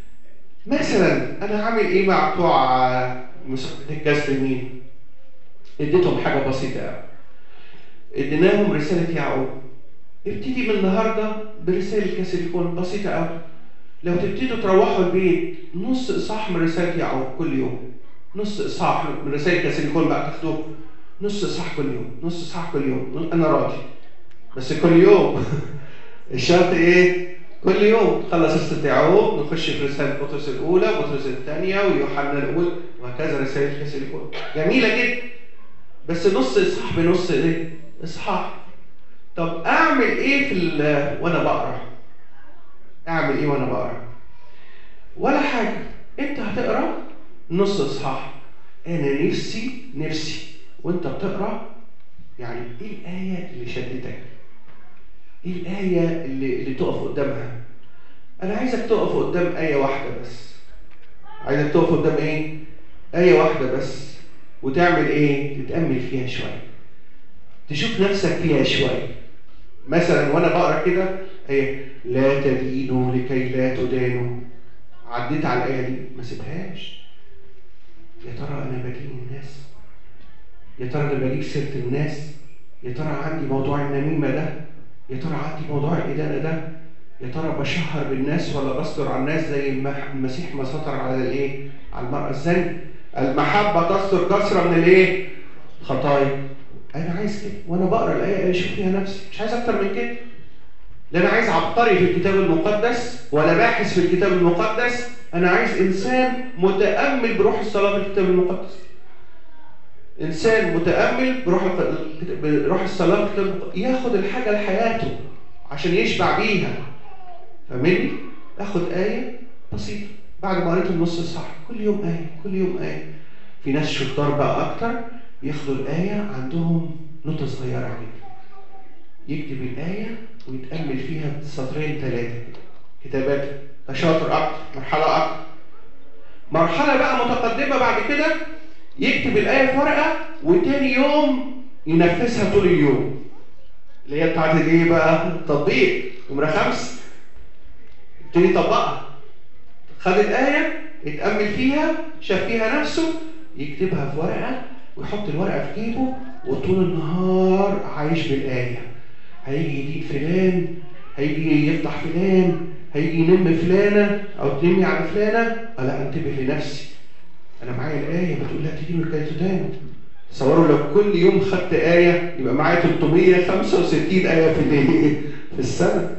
مثلا انا هعمل ايه مع بتوع مسابقه الكاس مين؟ اديتهم حاجه بسيطه قوي اديناهم رساله يعقوب ابتدي من النهارده برساله كاسيليكون بسيطه قوي لو تبتدوا تروحوا البيت نص اصحاح من رساله يعقوب كل يوم نص اصحاح من رساله كاسيليكون بقى تاخدوه نص اصحاح كل يوم نص اصحاح كل يوم انا راضي بس كل يوم الشرط ايه كل يوم تخلص رسالة يعقوب نخش في رسالة بطرس الأولى بطرس الثانية ويوحنا الأولى وهكذا رسائل كاسيليكون جميلة جدا بس نص اصحاح بنص ايه اصحاح طب اعمل ايه في ال- وانا بقرا اعمل ايه وانا بقرا ولا حاجه انت هتقرا نص اصحاح انا نفسي نفسي وانت بتقرا يعني ايه الايه اللي شدتك ايه الايه اللي اللي تقف قدامها انا عايزك تقف قدام ايه واحده بس عايزك تقف قدام ايه ايه واحده بس وتعمل ايه تتامل فيها شويه تشوف نفسك فيها شويه مثلا وانا بقرا كده ايه لا تدينوا لكي لا تدانوا عديت على الايه دي ما سيبهاش يا ترى انا بدين الناس يا ترى انا بجيب سيره الناس يا ترى عندي موضوع النميمه ده يا ترى عندي موضوع الادانه ده يا ترى بشهر بالناس ولا بستر على الناس زي المح- المسيح ما ستر على الايه على المراه الزانيه المحبه تستر كثره من الايه خطايا انا عايز كده وانا بقرا الايه اشوف فيها نفسي مش عايز اكتر من كده لا انا عايز عبقري في الكتاب المقدس ولا باحث في الكتاب المقدس انا عايز انسان متامل بروح الصلاه في الكتاب المقدس انسان متامل بروح بروح الصلاه في الكتاب المقدس ياخد الحاجه لحياته عشان يشبع بيها فاهمني اخد ايه بسيطه بعد ما قريت النص صح كل يوم ايه كل يوم ايه في ناس شطار بقى اكتر ياخدوا الايه عندهم نقطه صغيره كده يكتب الآية ويتأمل فيها سطرين ثلاثة كده كتابات ده شاطر أكتر مرحلة أكتر مرحلة بقى متقدمة بعد كده يكتب الآية في ورقة وتاني يوم ينفذها طول اليوم اللي هي بتاعت الايه بقى؟ التطبيق نمرة خمسة يبتدي يطبقها خد الآية يتأمل فيها شاف فيها نفسه يكتبها في ورقة ويحط الورقة في جيبه وطول النهار عايش بالآية هيجي يديك فلان هيجي يفتح فلان هيجي ينم فلانة أو تنمي على فلانة أه لا انتبه لنفسي أنا معايا الآية بتقول لا تدين الكي تدان تصوروا لو كل يوم خدت آية يبقى معايا 365 آية في الايه؟ في السنة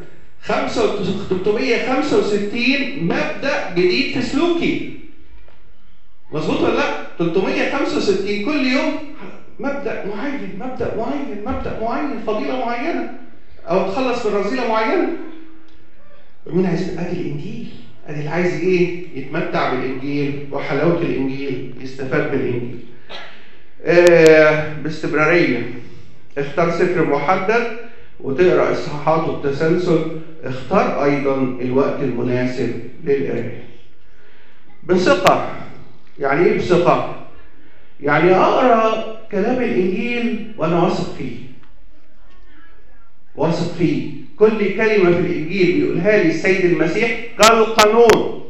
365 مبدأ جديد في سلوكي مظبوط ولا لا؟ 365 كل يوم مبدأ معين مبدأ معين مبدأ معين فضيلة معينة أو تخلص من رذيلة معينة مين عايز ادي الانجيل ادي اللي عايز ايه يتمتع بالانجيل وحلاوه الانجيل يستفاد بالانجيل آه باستمراريه اختار سفر محدد وتقرا اصحاحاته بتسلسل اختار ايضا الوقت المناسب للقرايه بثقه يعني ايه بثقه يعني اقرا كلام الانجيل وانا واثق فيه واثق فيه كل كلمة في الإنجيل بيقولها لي السيد المسيح كالقانون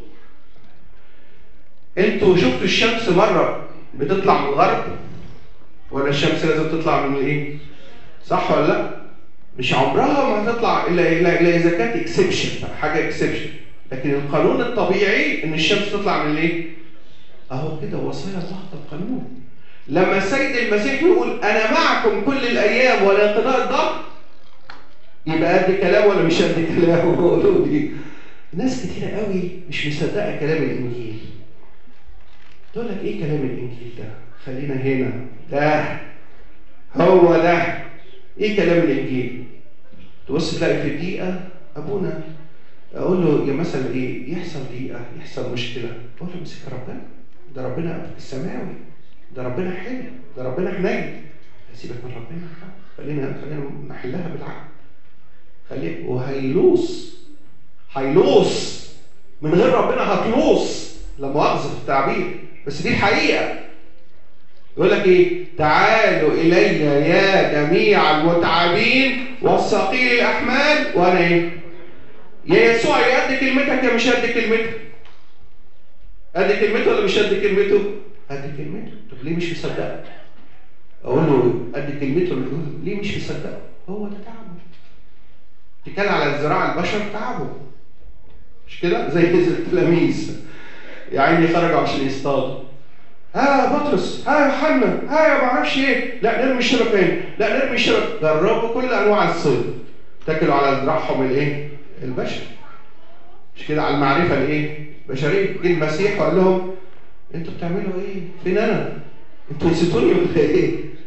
انتوا شفتوا الشمس مرة بتطلع من الغرب ولا الشمس لازم تطلع من الايه؟ صح ولا لا؟ مش عمرها ما هتطلع الا الا الا اذا كانت اكسبشن حاجه اكسبشن لكن القانون الطبيعي ان الشمس تطلع من الايه؟ اهو كده وصايا الله القانون لما السيد المسيح يقول انا معكم كل الايام ولا انقضاء الظهر يبقى قد كلام ولا مش قد كلام قولوا لي ناس كتيرة قوي مش مصدقة كلام الإنجيل تقول لك إيه كلام الإنجيل ده؟ خلينا هنا ده هو ده إيه كلام الإنجيل؟ تبص تلاقي في دقيقة أبونا أقول له يا مثلا إيه؟ يحصل دقيقة يحصل مشكلة أقول له مسك ربنا ده ربنا أبوك السماوي ده ربنا حلو ده ربنا حنين سيبك من ربنا خلينا خلينا نحلها بالعقل خليه وهيلوص هيلوص من غير ربنا هتلوص لا مؤاخذه في التعبير بس دي الحقيقه يقول لك ايه تعالوا الي يا جميع المتعبين والثقيل الاحمال وانا ايه يا يسوع يا قد كلمتك يا مش قد كلمتك قد كلمته ولا مش قد كلمته قد كلمته طب ليه مش مصدقه اقول له قد كلمته ليه مش مصدقه هو ده تعبه اتكال على الزراعة البشر تعبوا مش كده زي التلاميذ يا عيني خرجوا عشان يصطادوا ها بطرس ها يوحنا ها يا ما اعرفش ايه لا نرمي الشبكه هنا لا نرمي الشبكه جربوا كل انواع الصيد اتكلوا على ذراعهم الايه البشر مش كده على المعرفه الايه البشريه جه المسيح وقال لهم انتوا بتعملوا ايه فين انا انتوا نسيتوني ولا ايه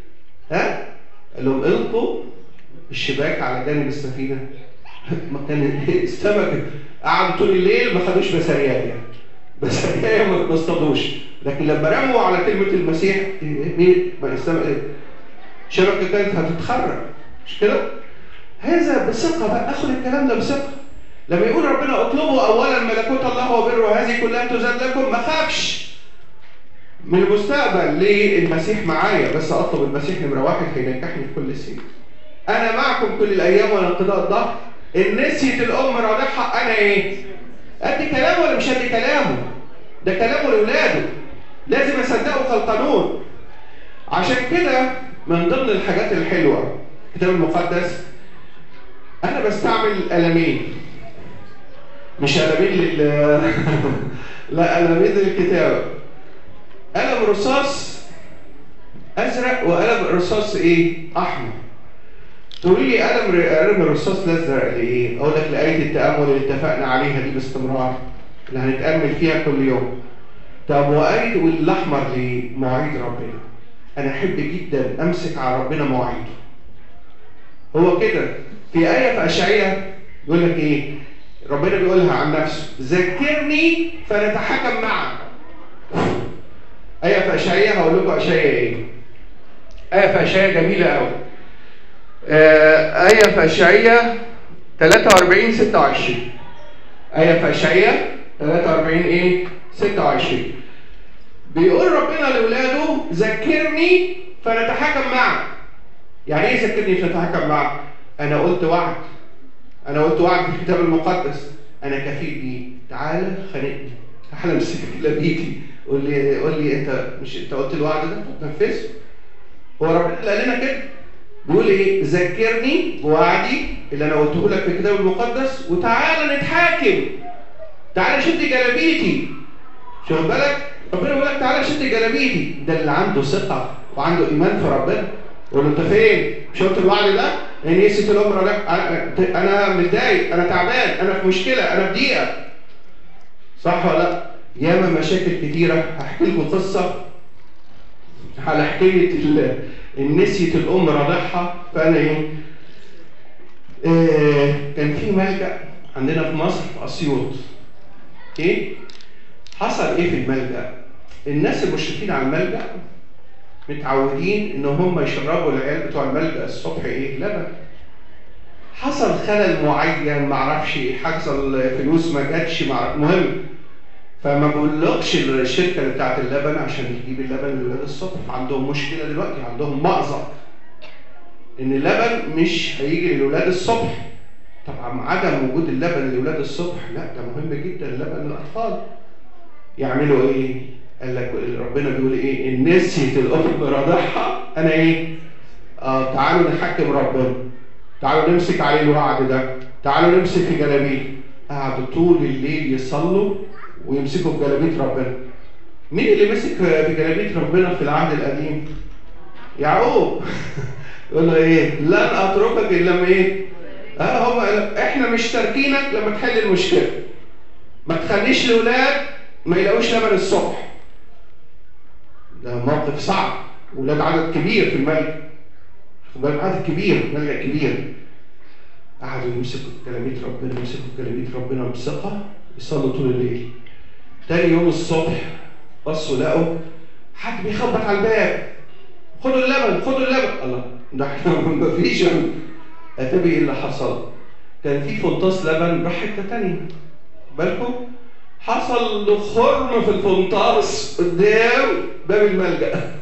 ها قال لهم القوا الشباك على جانب السفينه ما كان السمك قعدوا طول الليل ما خدوش بسريات يعني بسريات ما اصطادوش لكن لما رموا على كلمه المسيح مين ما السمك الشبكه كانت هتتخرج مش كده؟ هذا بثقه بقى اخد الكلام ده بثقه لما يقول ربنا اطلبوا اولا ملكوت الله وبره وهذه كلها تزاد لكم ما خافش من المستقبل ليه المسيح معايا بس اطلب المسيح نمره واحد هينجحني في كل شيء انا معكم كل الايام ولا انقضاء الظهر ان نسيت الام راضعها انا ايه ادي كلامه ولا مش ادي كلامه ده كلامه لاولاده لازم اصدقه كالقانون عشان كده من ضمن الحاجات الحلوه الكتاب المقدس انا بستعمل قلمين مش قلمين لل لا قلمين للكتابه قلم رصاص ازرق وقلم رصاص ايه احمر تقولي لي قلم قلم الرصاص الازرق لايه اقول لك لايه التامل اللي اتفقنا عليها دي باستمرار اللي هنتامل فيها كل يوم طب وايه والاحمر لمواعيد ربنا انا احب جدا امسك على ربنا مواعيده هو كده في ايه في اشعياء يقول لك ايه ربنا بيقولها عن نفسه ذكرني فنتحكم معا آية في أشعياء هقول لكم أشعياء إيه؟ آية في أشعياء جميلة أوي. آه آية في أشعياء 43 26 آية في أشعياء 43 إيه؟ 26 بيقول ربنا لأولاده ذكرني فنتحكم معا. يعني إيه ذكرني فنتحكم معا؟ أنا قلت وعد. أنا قلت وعد في الكتاب المقدس. أنا كفيل بيه. تعالى خانقني. تعالى امسك لبيتي. قول لي قول لي انت مش انت قلت الوعد ده تنفذه هو ربنا اللي قال لنا كده بيقول ايه ذكرني بوعدي اللي انا قلته لك في الكتاب المقدس وتعالى نتحاكم تعالى شد جلابيتي شوف بالك ربنا بيقول لك تعالى شد جلابيتي ده اللي عنده ثقه وعنده ايمان في ربنا يقول له انت فين؟ مش قلت الوعد ده؟ ان نسيت الامر ده انا متضايق انا تعبان انا في مشكله انا في ضيقه صح ولا لا؟ ياما مشاكل كتيرة هحكي لكم قصة على حكاية نسيت الأم رضعها فأنا إيه؟ آه كان في ملجأ عندنا في مصر في أسيوط. إيه؟ حصل إيه في الملجأ؟ الناس المشرفين على الملجأ متعودين إن هم يشربوا العيال بتوع الملجأ الصبح إيه؟ لبن. حصل خلل معين معرفش حصل فلوس ما جاتش مهم فما بقولكش الشركه بتاعت اللبن عشان تجيب اللبن لولاد الصبح عندهم مشكله دلوقتي عندهم مأزق ان اللبن مش هيجي لولاد الصبح طبعا عدم وجود اللبن لولاد الصبح لا ده مهم جدا اللبن للاطفال يعملوا ايه قال لك ربنا بيقول ايه ان نسيت الام راضعها انا ايه اه تعالوا نحكم ربنا تعالوا نمسك عليه الوعد ده تعالوا نمسك في جلابيه قعدوا طول الليل يصلوا ويمسكوا في جلابيه ربنا. مين اللي مسك في جلابيه ربنا في العهد القديم؟ يعقوب. يقول له ايه؟ لن اتركك الا لما ايه؟ اه هم احنا مش تاركينك لما تحل المشكله. ما تخليش الاولاد ما يلاقوش لبن الصبح. ده موقف صعب، ولاد عدد كبير في الملك. ولاد عدد كبير، ملجأ كبير. قعدوا يمسكوا في جلابيه ربنا يمسكوا في جلابيه ربنا بثقه يصلوا طول الليل. تاني يوم الصبح بصوا لقوا حد بيخبط على الباب خدوا اللبن خدوا اللبن الله ده احنا مفيش اتبي ايه اللي حصل كان في فنطاس لبن راح حته تانية بالكم حصل له خرم في الفنطاس قدام باب الملجأ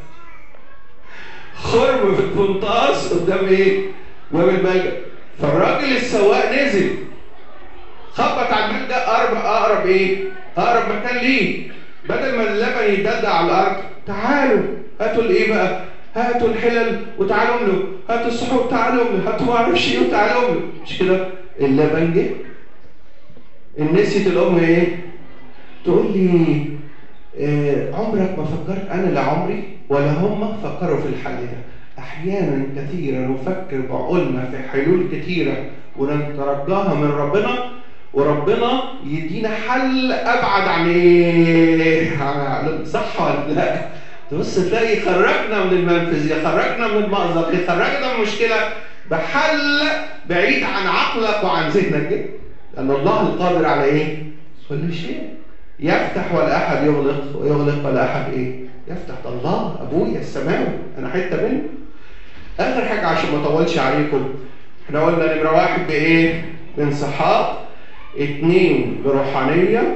خرم في الفنطاس قدام ايه؟ باب الملجأ فالراجل السواق نزل خبط على الملجأ اقرب اقرب ايه؟ اقرب مكان ليه بدل ما اللبن يتدلع على الارض تعالوا هاتوا الايه بقى هاتوا الحلل وتعالوا له هاتوا السحور تعالوا له هاتوا ما اعرفش ايه وتعالوا له مش كده اللبن جه نسيت الام ايه تقول لي آه عمرك ما فكرت انا لا عمري ولا هم فكروا في الحل ده احيانا كثيرا نفكر بعقولنا في حلول كثيره ونترجاها من ربنا وربنا يدينا حل ابعد عن ايه؟ عن صح ولا لا؟ تبص تلاقي خرجنا من المنفذ يخرجنا من المأزق يخرجنا من المشكلة بحل بعيد عن عقلك وعن ذهنك جدا لأن الله القادر على إيه؟ كل شيء يفتح ولا أحد يغلق ويغلق ولا أحد إيه؟ يفتح ده الله أبويا السماوي أنا حتة منه آخر حاجة عشان ما أطولش عليكم إحنا قلنا نمرة واحد بإيه؟ بانسحاق اتنين بروحانية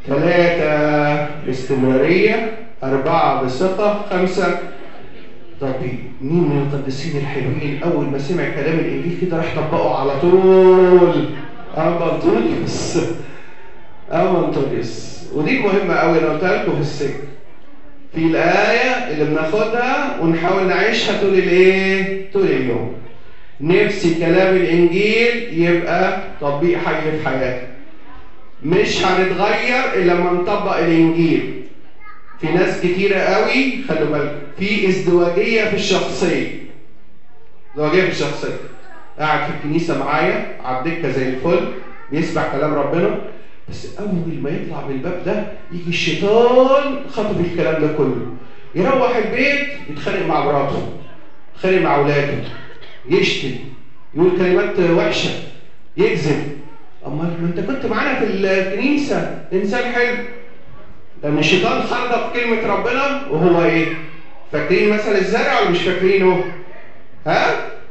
ثلاثة باستمرارية أربعة بثقة خمسة تطبيق مين من القديسين الحلوين أول ما سمع كلام الإنجيل كده راح طبقه على طول أما أنطونيوس أما أنطونيوس ودي مهمة أوي أنا قلتها لكم في السجن في الآية اللي بناخدها ونحاول نعيشها طول الإيه؟ طول اليوم نفسي كلام الإنجيل يبقى تطبيق حي في حياتك مش هنتغير إلا لما نطبق الإنجيل في ناس كتيرة قوي خلوا بالكم في ازدواجية في الشخصية ازدواجية في الشخصية قاعد في الكنيسة معايا على الدكة زي الفل بيسمع كلام ربنا بس أول ما يطلع من الباب ده يجي الشيطان خطف الكلام ده كله يروح البيت يتخانق مع مراته يتخانق مع أولاده يشتم يقول كلمات وحشة يكذب أمال ما أنت كنت معانا في الكنيسة إنسان حلو لأن الشيطان خرج كلمة ربنا وهو إيه؟ فاكرين مثل الزرع ولا مش فاكرينه؟ ها؟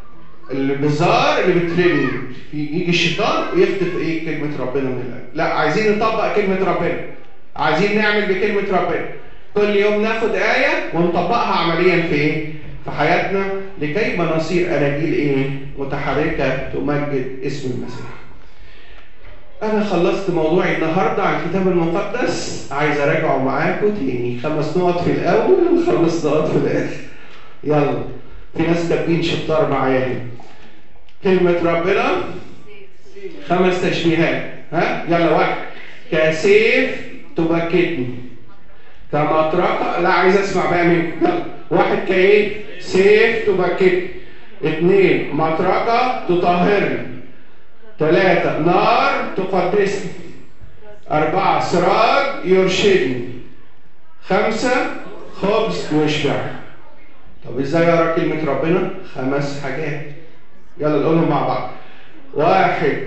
البزار اللي بترمي في يجي الشيطان ويخطف ايه كلمة ربنا من القلب لا عايزين نطبق كلمة ربنا عايزين نعمل بكلمة ربنا كل يوم ناخد آية ونطبقها عمليا في ايه؟ في حياتنا لكي ما نصير أناجيل ايه؟ متحركة تمجد اسم المسيح أنا خلصت موضوعي النهاردة عن الكتاب المقدس عايز أراجعه معاكم تاني خمس نقط في الأول وخمس نقط في الآخر يلا في ناس كاتبين شطار معايا هنا كلمة ربنا خمس تشبيهات ها يلا واحد كسيف تبكتني كمطرقة لا عايز اسمع بقى منكم يلا واحد كايه سيف تبكتني اثنين مطرقة تطهرني ثلاثة نار تقدسني أربعة سراج يرشدني خمسة خبز واشبع طب ازاي اقرا كلمة ربنا؟ خمس حاجات يلا نقولهم مع بعض واحد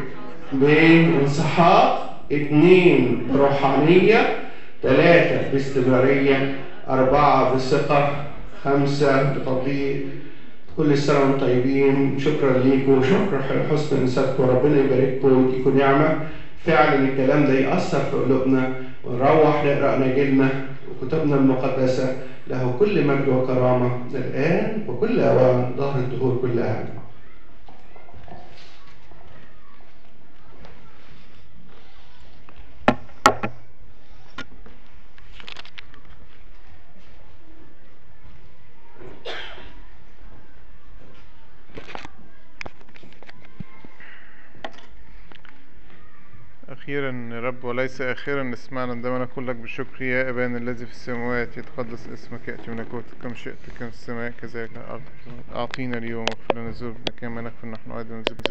بانسحاق اثنين بروحانية ثلاثة باستمرارية أربعة بثقة خمسة بتطبيق كل سنة وانتم طيبين شكرا ليكم شكرا لحسن نسبكم وربنا يبارككم ويديكم نعمة فعلا الكلام ده يأثر في قلوبنا ونروح نقرأ نجيلنا وكتبنا المقدسة له كل مجد وكرامة من الآن وكل أوان ظهر الدهور كلها أخيرا يا رب وليس آخرا اسمعنا عندما نقول لك بالشكر يا أبانا الذي في السماوات يتقدس اسمك يأتي ملكوتك كم شئت كم في السماء كذلك على الأرض أعطينا اليوم واغفر لنا ذنوبنا كما نغفر نحن أيضا